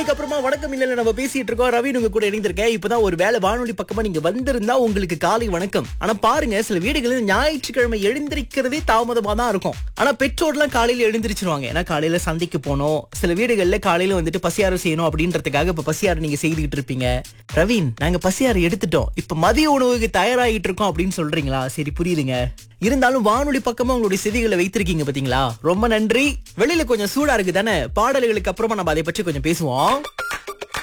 அதுக்கப்புறமா வணக்கம் இல்ல நம்ம பேசிட்டு இருக்கோம் ரவி உங்க கூட இணைந்திருக்கேன் இப்பதான் ஒரு வேலை வானொலி பக்கமா நீங்க வந்திருந்தா உங்களுக்கு காலை வணக்கம் ஆனா பாருங்க சில வீடுகளில் ஞாயிற்றுக்கிழமை எழுந்திருக்கிறதே தாமதமா தான் இருக்கும் ஆனா பெற்றோர்லாம் காலையில எழுந்திருச்சிருவாங்க ஏன்னா காலையில சந்தைக்கு போகணும் சில வீடுகள்ல காலையில வந்துட்டு பசியாறு செய்யணும் அப்படின்றதுக்காக இப்ப பசியாறு நீங்க செய்துகிட்டு இருப்பீங்க ரவீன் நாங்க பசியாறு எடுத்துட்டோம் இப்ப மதிய உணவுக்கு தயாராகிட்டு இருக்கோம் அப்படின்னு சொல்றீங்களா சரி புரியுதுங்க இருந்தாலும் வானொலி பக்கமா உங்களுடைய செய்திகளை வைத்திருக்கீங்க பாத்தீங்களா ரொம்ப நன்றி வெளியில கொஞ்சம் சூடா இருக்கு தானே பாடல்களுக்கு அப்புறமா நம்ம அதை பற்றி கொஞ்சம் பேசுவோம்